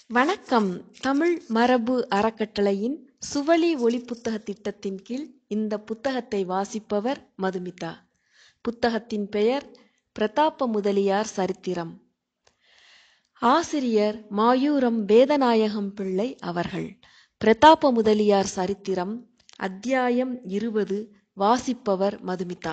வணக்கம் தமிழ் மரபு அறக்கட்டளையின் சுவழி ஒலிப்புத்தக திட்டத்தின் கீழ் இந்த புத்தகத்தை வாசிப்பவர் மதுமிதா புத்தகத்தின் பெயர் பிரதாப முதலியார் சரித்திரம் ஆசிரியர் மாயூரம் வேதநாயகம் பிள்ளை அவர்கள் பிரதாப முதலியார் சரித்திரம் அத்தியாயம் இருபது வாசிப்பவர் மதுமிதா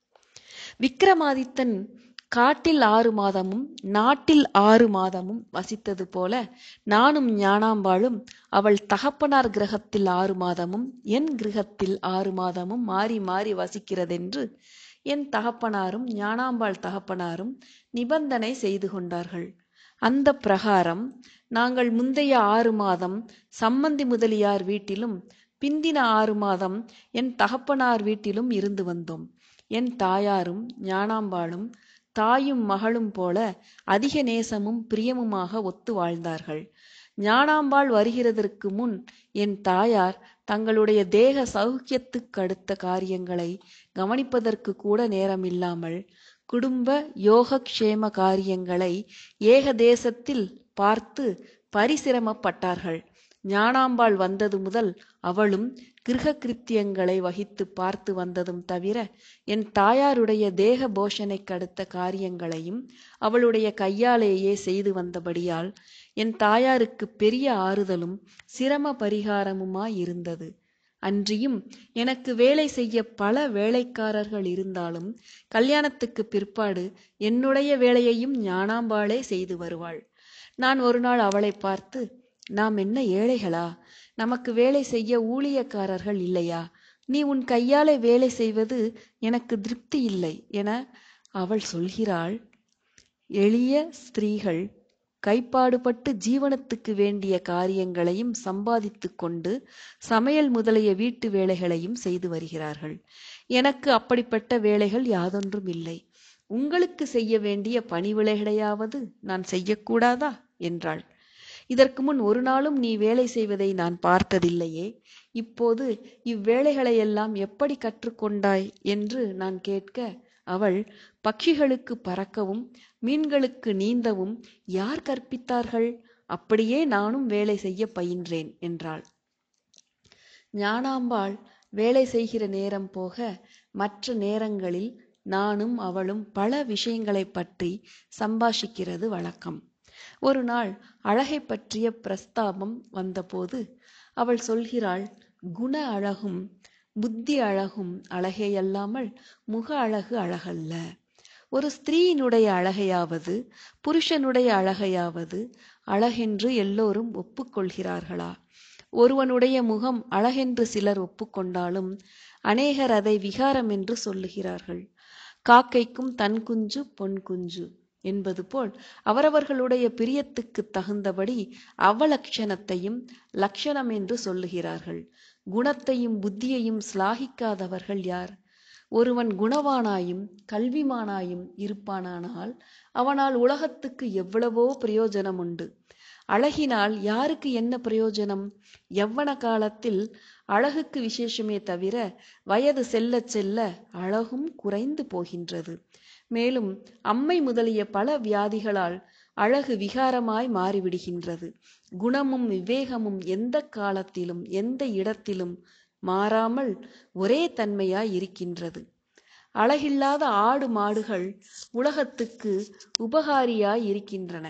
விக்ரமாதித்தன் காட்டில் ஆறு மாதமும் நாட்டில் ஆறு மாதமும் வசித்தது போல நானும் ஞானாம்பாளும் அவள் தகப்பனார் கிரகத்தில் ஆறு மாதமும் என் கிரகத்தில் ஆறு மாதமும் மாறி மாறி வசிக்கிறதென்று என் தகப்பனாரும் ஞானாம்பாள் தகப்பனாரும் நிபந்தனை செய்து கொண்டார்கள் அந்த பிரகாரம் நாங்கள் முந்தைய ஆறு மாதம் சம்மந்தி முதலியார் வீட்டிலும் பிந்தின ஆறு மாதம் என் தகப்பனார் வீட்டிலும் இருந்து வந்தோம் என் தாயாரும் ஞானாம்பாளும் தாயும் மகளும் போல அதிக நேசமும் பிரியமுமாக ஒத்து வாழ்ந்தார்கள் ஞானாம்பாள் வருகிறதற்கு முன் என் தாயார் தங்களுடைய தேக சௌக்கியத்துக்கு அடுத்த காரியங்களை கவனிப்பதற்கு கூட நேரமில்லாமல் குடும்ப யோகக்ஷேம காரியங்களை ஏக தேசத்தில் பார்த்து பரிசிரமப்பட்டார்கள் ஞானாம்பாள் வந்தது முதல் அவளும் கிரக கிருத்தியங்களை வகித்து பார்த்து வந்ததும் தவிர என் தாயாருடைய தேக போஷனைக்கு அடுத்த காரியங்களையும் அவளுடைய கையாலேயே செய்து வந்தபடியால் என் தாயாருக்கு பெரிய ஆறுதலும் சிரம பரிகாரமுமாயிருந்தது அன்றியும் எனக்கு வேலை செய்ய பல வேலைக்காரர்கள் இருந்தாலும் கல்யாணத்துக்கு பிற்பாடு என்னுடைய வேலையையும் ஞானாம்பாளே செய்து வருவாள் நான் ஒரு நாள் அவளை பார்த்து நாம் என்ன ஏழைகளா நமக்கு வேலை செய்ய ஊழியக்காரர்கள் இல்லையா நீ உன் கையாலே வேலை செய்வது எனக்கு திருப்தி இல்லை என அவள் சொல்கிறாள் எளிய ஸ்திரீகள் கைப்பாடுபட்டு ஜீவனத்துக்கு வேண்டிய காரியங்களையும் சம்பாதித்து கொண்டு சமையல் முதலிய வீட்டு வேலைகளையும் செய்து வருகிறார்கள் எனக்கு அப்படிப்பட்ட வேலைகள் யாதொன்றும் இல்லை உங்களுக்கு செய்ய வேண்டிய பணிவிளைகளையாவது நான் செய்யக்கூடாதா என்றாள் இதற்கு முன் ஒரு நாளும் நீ வேலை செய்வதை நான் பார்த்ததில்லையே இப்போது இவ்வேளைகளையெல்லாம் எப்படி கற்றுக்கொண்டாய் என்று நான் கேட்க அவள் பட்சிகளுக்கு பறக்கவும் மீன்களுக்கு நீந்தவும் யார் கற்பித்தார்கள் அப்படியே நானும் வேலை செய்ய பயின்றேன் என்றாள் ஞானாம்பாள் வேலை செய்கிற நேரம் போக மற்ற நேரங்களில் நானும் அவளும் பல விஷயங்களை பற்றி சம்பாஷிக்கிறது வழக்கம் ஒரு நாள் அழகை பற்றிய பிரஸ்தாபம் வந்தபோது அவள் சொல்கிறாள் குண அழகும் புத்தி அழகும் அழகேயல்லாமல் முக அழகு அழகல்ல ஒரு ஸ்திரீயினுடைய அழகையாவது புருஷனுடைய அழகையாவது அழகென்று எல்லோரும் ஒப்புக்கொள்கிறார்களா ஒருவனுடைய முகம் அழகென்று சிலர் ஒப்புக்கொண்டாலும் அநேகர் அதை விகாரம் என்று சொல்லுகிறார்கள் காக்கைக்கும் தன் குஞ்சு பொன் குஞ்சு என்பது போல் அவரவர்களுடைய பிரியத்துக்கு தகுந்தபடி அவலட்சணத்தையும் லட்சணம் என்று சொல்லுகிறார்கள் குணத்தையும் புத்தியையும் சிலாகிக்காதவர்கள் யார் ஒருவன் குணவானாயும் கல்விமானாயும் இருப்பானானால் அவனால் உலகத்துக்கு எவ்வளவோ பிரயோஜனம் உண்டு அழகினால் யாருக்கு என்ன பிரயோஜனம் யவ்வன காலத்தில் அழகுக்கு விசேஷமே தவிர வயது செல்ல செல்ல அழகும் குறைந்து போகின்றது மேலும் அம்மை முதலிய பல வியாதிகளால் அழகு விகாரமாய் மாறிவிடுகின்றது குணமும் விவேகமும் எந்த காலத்திலும் எந்த இடத்திலும் மாறாமல் ஒரே தன்மையாய் இருக்கின்றது அழகில்லாத ஆடு மாடுகள் உலகத்துக்கு உபகாரியாய் இருக்கின்றன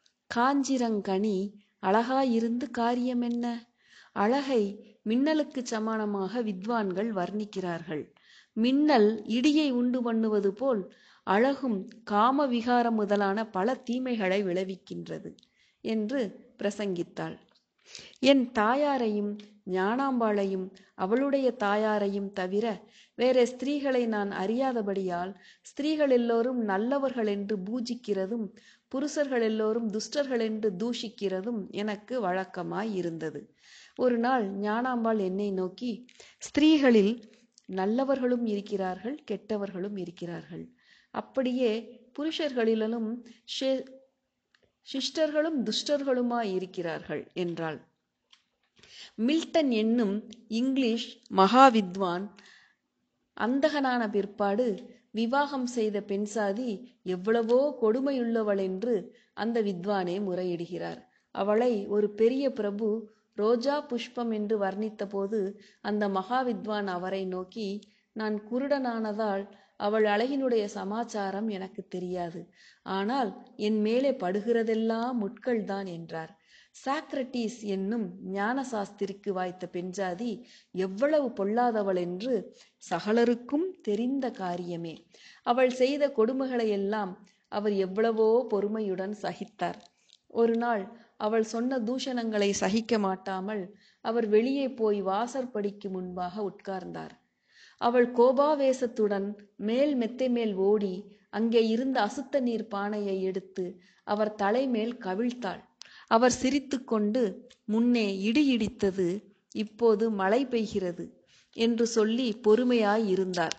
காஞ்சிரங்கனி அழகாயிருந்து காரியம் என்ன அழகை மின்னலுக்கு சமானமாக வித்வான்கள் வர்ணிக்கிறார்கள் மின்னல் இடியை உண்டு பண்ணுவது போல் அழகும் காம விகாரம் முதலான பல தீமைகளை விளைவிக்கின்றது என்று பிரசங்கித்தாள் என் தாயாரையும் ஞானாம்பாளையும் அவளுடைய தாயாரையும் தவிர வேற ஸ்திரீகளை நான் அறியாதபடியால் ஸ்திரீகள் எல்லோரும் நல்லவர்கள் என்று பூஜிக்கிறதும் புருஷர்கள் எல்லோரும் துஷ்டர்கள் என்று தூஷிக்கிறதும் எனக்கு வழக்கமாய் இருந்தது ஒரு நாள் ஞானாம்பாள் என்னை நோக்கி ஸ்திரீகளில் நல்லவர்களும் இருக்கிறார்கள் கெட்டவர்களும் இருக்கிறார்கள் அப்படியே புருஷர்களிலும் சிஷ்டர்களும் துஷ்டர்களுமாய் இருக்கிறார்கள் என்றாள் மில்டன் என்னும் இங்கிலீஷ் மகாவித்வான் அந்தகனான பிற்பாடு விவாகம் செய்த பெண் சாதி எவ்வளவோ கொடுமையுள்ளவள் என்று அந்த வித்வானே முறையிடுகிறார் அவளை ஒரு பெரிய பிரபு ரோஜா புஷ்பம் என்று வர்ணித்தபோது அந்த மகாவித்வான் அவரை நோக்கி நான் குருடனானதால் அவள் அழகினுடைய சமாச்சாரம் எனக்கு தெரியாது ஆனால் என் மேலே படுகிறதெல்லாம் முட்கள்தான் என்றார் சாக்ரட்டிஸ் என்னும் ஞான சாஸ்திரிக்கு வாய்த்த பெண்ஜாதி எவ்வளவு பொல்லாதவள் என்று சகலருக்கும் தெரிந்த காரியமே அவள் செய்த கொடுமைகளையெல்லாம் அவர் எவ்வளவோ பொறுமையுடன் சகித்தார் ஒரு நாள் அவள் சொன்ன தூஷணங்களை சகிக்க மாட்டாமல் அவர் வெளியே போய் வாசற்படிக்கு முன்பாக உட்கார்ந்தார் அவள் கோபாவேசத்துடன் மேல் மெத்தை மேல் ஓடி அங்கே இருந்த அசுத்த நீர் பானையை எடுத்து அவர் தலைமேல் கவிழ்த்தாள் அவர் சிரித்துக்கொண்டு முன்னே இடி இடித்தது இப்போது மழை பெய்கிறது என்று சொல்லி பொறுமையாய் இருந்தார்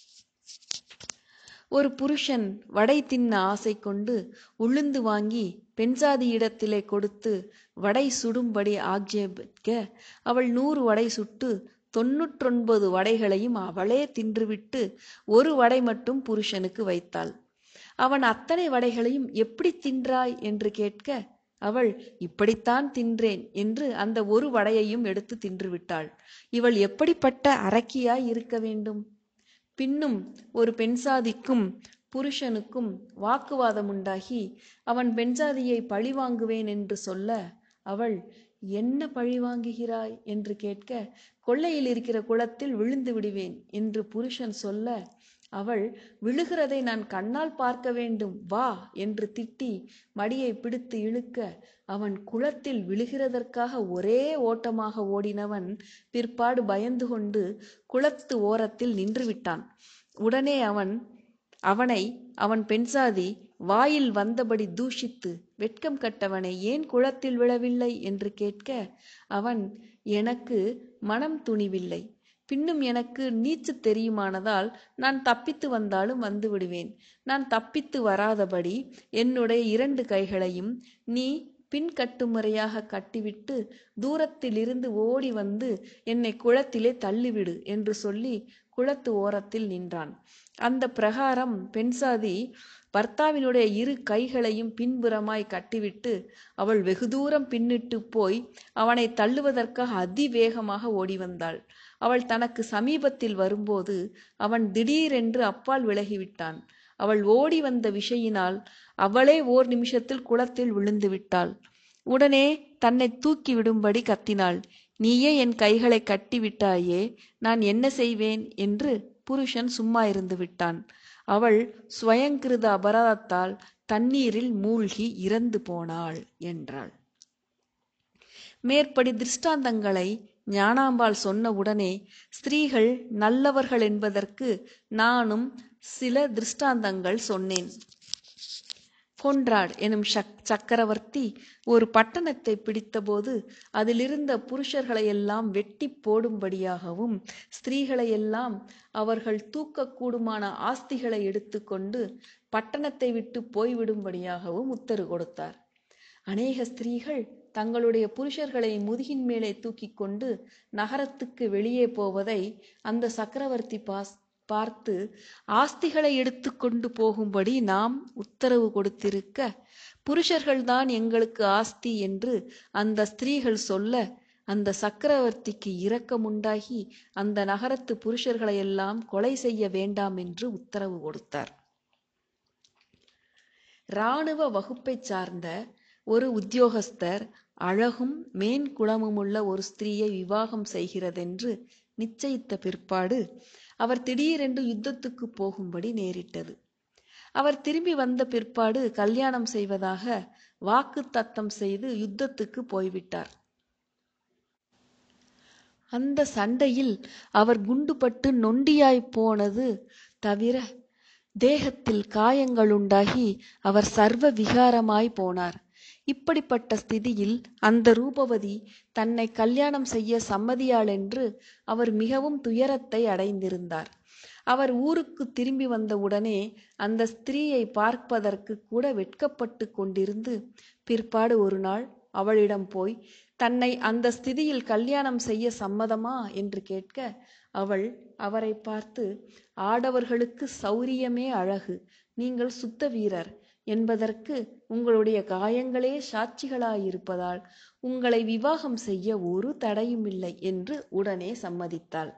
ஒரு புருஷன் வடை தின்ன ஆசை கொண்டு உளுந்து வாங்கி பெண்சாதியிடத்திலே கொடுத்து வடை சுடும்படி ஆக்ஷேபிக்க அவள் நூறு வடை சுட்டு தொன்னூற்றொன்பது வடைகளையும் அவளே தின்றுவிட்டு ஒரு வடை மட்டும் புருஷனுக்கு வைத்தாள் அவன் அத்தனை வடைகளையும் எப்படி தின்றாய் என்று கேட்க அவள் இப்படித்தான் தின்றேன் என்று அந்த ஒரு வடையையும் எடுத்து தின்றுவிட்டாள் இவள் எப்படிப்பட்ட அரக்கியாய் இருக்க வேண்டும் பின்னும் ஒரு பெண்சாதிக்கும் புருஷனுக்கும் வாக்குவாதம் உண்டாகி அவன் பெண்சாதியை பழிவாங்குவேன் என்று சொல்ல அவள் என்ன பழி வாங்குகிறாய் என்று கேட்க கொள்ளையில் இருக்கிற குளத்தில் விழுந்து விடுவேன் என்று புருஷன் சொல்ல அவள் விழுகிறதை நான் கண்ணால் பார்க்க வேண்டும் வா என்று திட்டி மடியை பிடித்து இழுக்க அவன் குளத்தில் விழுகிறதற்காக ஒரே ஓட்டமாக ஓடினவன் பிற்பாடு பயந்து கொண்டு குளத்து ஓரத்தில் நின்று விட்டான் உடனே அவன் அவனை அவன் பெண்சாதி வாயில் வந்தபடி தூஷித்து வெட்கம் கட்டவனை ஏன் குளத்தில் விழவில்லை என்று கேட்க அவன் எனக்கு மனம் துணிவில்லை பின்னும் எனக்கு நீச்சு தெரியுமானதால் நான் தப்பித்து வந்தாலும் வந்து விடுவேன் நான் தப்பித்து வராதபடி என்னுடைய இரண்டு கைகளையும் நீ பின் கட்டுமுறையாக கட்டிவிட்டு தூரத்திலிருந்து ஓடி வந்து என்னை குளத்திலே தள்ளிவிடு என்று சொல்லி குளத்து ஓரத்தில் நின்றான் அந்த பிரகாரம் பெண்சாதி பர்த்தாவினுடைய இரு கைகளையும் பின்புறமாய் கட்டிவிட்டு அவள் வெகு தூரம் பின்னிட்டு போய் அவனை தள்ளுவதற்காக அதிவேகமாக ஓடி வந்தாள் அவள் தனக்கு சமீபத்தில் வரும்போது அவன் திடீரென்று அப்பால் விலகிவிட்டான் அவள் ஓடி வந்த விஷயினால் அவளே ஓர் நிமிஷத்தில் குளத்தில் விழுந்து விட்டாள் உடனே தன்னை தூக்கி விடும்படி கத்தினாள் நீயே என் கைகளை கட்டி விட்டாயே நான் என்ன செய்வேன் என்று புருஷன் சும்மா இருந்து விட்டான் அவள் ஸ்வயங்கிருத அபராதத்தால் தண்ணீரில் மூழ்கி இறந்து போனாள் என்றாள் மேற்படி திருஷ்டாந்தங்களை ஞானாம்பாள் சொன்ன உடனே ஸ்திரீகள் நல்லவர்கள் என்பதற்கு நானும் சில திருஷ்டாந்தங்கள் சொன்னேன் கொன்றாட் எனும் சக் சக்கரவர்த்தி ஒரு பட்டணத்தை பிடித்தபோது அதிலிருந்த புருஷர்களையெல்லாம் வெட்டி போடும்படியாகவும் ஸ்திரீகளையெல்லாம் அவர்கள் தூக்கக்கூடுமான ஆஸ்திகளை எடுத்துக்கொண்டு பட்டணத்தை விட்டு போய்விடும்படியாகவும் உத்தரவு கொடுத்தார் அநேக ஸ்திரீகள் தங்களுடைய புருஷர்களை முதுகின் மேலே தூக்கி கொண்டு நகரத்துக்கு வெளியே போவதை அந்த சக்கரவர்த்தி பாஸ் பார்த்து ஆஸ்திகளை எடுத்துக்கொண்டு போகும்படி நாம் உத்தரவு கொடுத்திருக்க புருஷர்கள்தான் எங்களுக்கு ஆஸ்தி என்று அந்த ஸ்திரீகள் சொல்ல அந்த சக்கரவர்த்திக்கு இரக்கமுண்டாகி அந்த நகரத்து புருஷர்களையெல்லாம் கொலை செய்ய வேண்டாம் என்று உத்தரவு கொடுத்தார் இராணுவ வகுப்பைச் சார்ந்த ஒரு உத்தியோகஸ்தர் அழகும் மேன் குணமுமுள்ள ஒரு ஸ்திரீயை விவாகம் செய்கிறதென்று நிச்சயித்த பிற்பாடு அவர் திடீரென்று யுத்தத்துக்கு போகும்படி நேரிட்டது அவர் திரும்பி வந்த பிற்பாடு கல்யாணம் செய்வதாக வாக்கு தத்தம் செய்து யுத்தத்துக்கு போய்விட்டார் அந்த சண்டையில் அவர் குண்டுபட்டு நொண்டியாய் போனது தவிர தேகத்தில் காயங்கள் உண்டாகி அவர் சர்வ விகாரமாய் போனார் இப்படிப்பட்ட ஸ்திதியில் அந்த ரூபவதி தன்னை கல்யாணம் செய்ய சம்மதியாள் என்று அவர் மிகவும் துயரத்தை அடைந்திருந்தார் அவர் ஊருக்கு திரும்பி வந்தவுடனே அந்த ஸ்திரீயை பார்ப்பதற்கு கூட வெட்கப்பட்டு கொண்டிருந்து பிற்பாடு ஒரு நாள் அவளிடம் போய் தன்னை அந்த ஸ்திதியில் கல்யாணம் செய்ய சம்மதமா என்று கேட்க அவள் அவரை பார்த்து ஆடவர்களுக்கு சௌரியமே அழகு நீங்கள் சுத்த வீரர் என்பதற்கு உங்களுடைய காயங்களே சாட்சிகளாயிருப்பதால் உங்களை விவாகம் செய்ய ஒரு தடையுமில்லை என்று உடனே சம்மதித்தாள்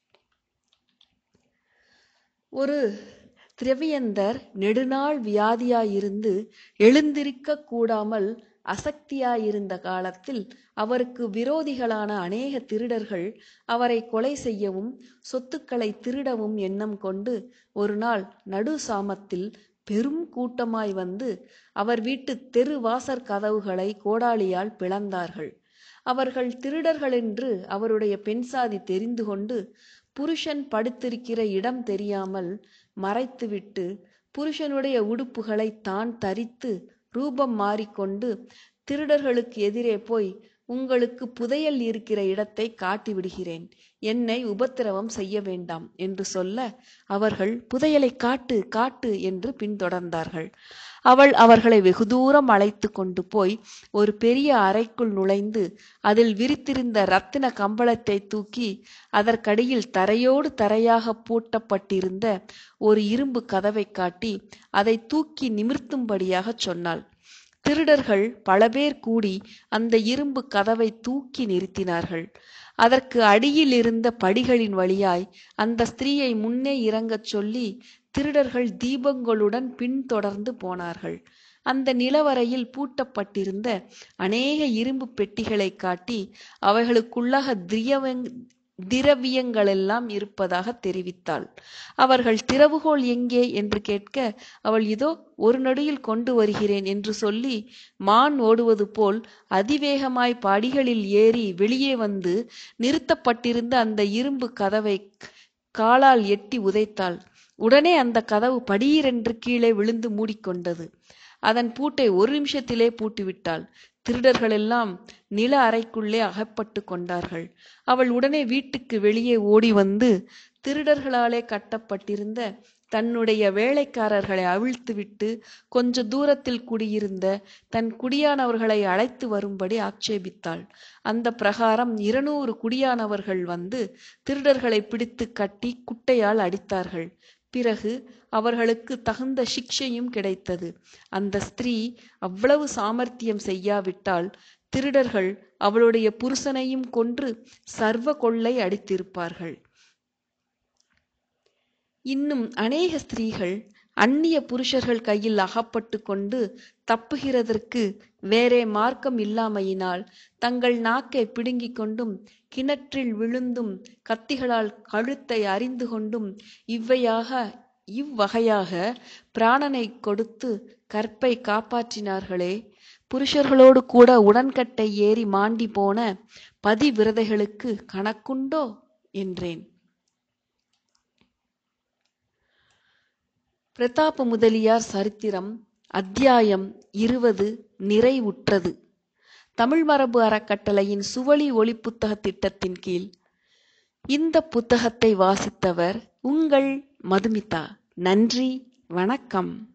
ஒரு திரவியந்தர் நெடுநாள் வியாதியாயிருந்து எழுந்திருக்க கூடாமல் அசக்தியாயிருந்த காலத்தில் அவருக்கு விரோதிகளான அநேக திருடர்கள் அவரை கொலை செய்யவும் சொத்துக்களை திருடவும் எண்ணம் கொண்டு ஒரு நாள் நடு சாமத்தில் பெரும் கூட்டமாய் வந்து அவர் வீட்டு தெரு வாசற் கதவுகளை கோடாலியால் பிளந்தார்கள் அவர்கள் திருடர்கள் என்று அவருடைய பெண்சாதி தெரிந்து கொண்டு புருஷன் படுத்திருக்கிற இடம் தெரியாமல் மறைத்துவிட்டு புருஷனுடைய உடுப்புகளை தான் தரித்து ரூபம் மாறிக்கொண்டு திருடர்களுக்கு எதிரே போய் உங்களுக்கு புதையல் இருக்கிற இடத்தை காட்டி விடுகிறேன் என்னை உபத்திரவம் செய்ய வேண்டாம் என்று சொல்ல அவர்கள் புதையலை காட்டு காட்டு என்று பின்தொடர்ந்தார்கள் அவள் அவர்களை வெகு தூரம் அழைத்து கொண்டு போய் ஒரு பெரிய அறைக்குள் நுழைந்து அதில் விரித்திருந்த ரத்தின கம்பளத்தை தூக்கி அதற்கடியில் தரையோடு தரையாக பூட்டப்பட்டிருந்த ஒரு இரும்பு கதவை காட்டி அதை தூக்கி நிமிர்த்தும்படியாகச் சொன்னாள் திருடர்கள் பல பேர் கூடி அந்த இரும்பு கதவை தூக்கி நிறுத்தினார்கள் அதற்கு அடியில் இருந்த படிகளின் வழியாய் அந்த ஸ்திரீயை முன்னே இறங்கச் சொல்லி திருடர்கள் தீபங்களுடன் பின்தொடர்ந்து போனார்கள் அந்த நிலவரையில் பூட்டப்பட்டிருந்த அநேக இரும்பு பெட்டிகளை காட்டி அவைகளுக்குள்ளாக திரியவங் திரவியங்களெல்லாம் இருப்பதாக தெரிவித்தாள் அவர்கள் திறவுகோல் எங்கே என்று கேட்க அவள் இதோ ஒரு நொடியில் கொண்டு வருகிறேன் என்று சொல்லி மான் ஓடுவது போல் அதிவேகமாய் படிகளில் ஏறி வெளியே வந்து நிறுத்தப்பட்டிருந்த அந்த இரும்பு கதவை காலால் எட்டி உதைத்தாள் உடனே அந்த கதவு படீரென்று கீழே விழுந்து மூடிக்கொண்டது அதன் பூட்டை ஒரு நிமிஷத்திலே பூட்டிவிட்டாள் திருடர்களெல்லாம் நில அறைக்குள்ளே அகப்பட்டு கொண்டார்கள் அவள் உடனே வீட்டுக்கு வெளியே ஓடி வந்து திருடர்களாலே கட்டப்பட்டிருந்த தன்னுடைய வேலைக்காரர்களை அவிழ்த்துவிட்டு கொஞ்ச தூரத்தில் குடியிருந்த தன் குடியானவர்களை அழைத்து வரும்படி ஆட்சேபித்தாள் அந்த பிரகாரம் இருநூறு குடியானவர்கள் வந்து திருடர்களை பிடித்து கட்டி குட்டையால் அடித்தார்கள் பிறகு அவர்களுக்கு தகுந்த சிக்ஷையும் கிடைத்தது அந்த ஸ்திரீ அவ்வளவு சாமர்த்தியம் செய்யாவிட்டால் திருடர்கள் அவளுடைய புருஷனையும் கொன்று சர்வ கொள்ளை அடித்திருப்பார்கள் இன்னும் அநேக ஸ்திரீகள் அந்நிய புருஷர்கள் கையில் அகப்பட்டு கொண்டு தப்புகிறதற்கு வேறே மார்க்கம் இல்லாமையினால் தங்கள் நாக்கை பிடுங்கிக் கொண்டும் கிணற்றில் விழுந்தும் கத்திகளால் கழுத்தை அறிந்து கொண்டும் இவ்வையாக இவ்வகையாக பிராணனை கொடுத்து கற்பை காப்பாற்றினார்களே புருஷர்களோடு கூட உடன்கட்டை ஏறி மாண்டி போன பதிவிரதைகளுக்கு கணக்குண்டோ என்றேன் பிரதாப முதலியார் சரித்திரம் அத்தியாயம் இருபது நிறைவுற்றது தமிழ் மரபு அறக்கட்டளையின் சுவழி ஒளி புத்தக திட்டத்தின் கீழ் இந்த புத்தகத்தை வாசித்தவர் உங்கள் மதுமிதா நன்றி வணக்கம்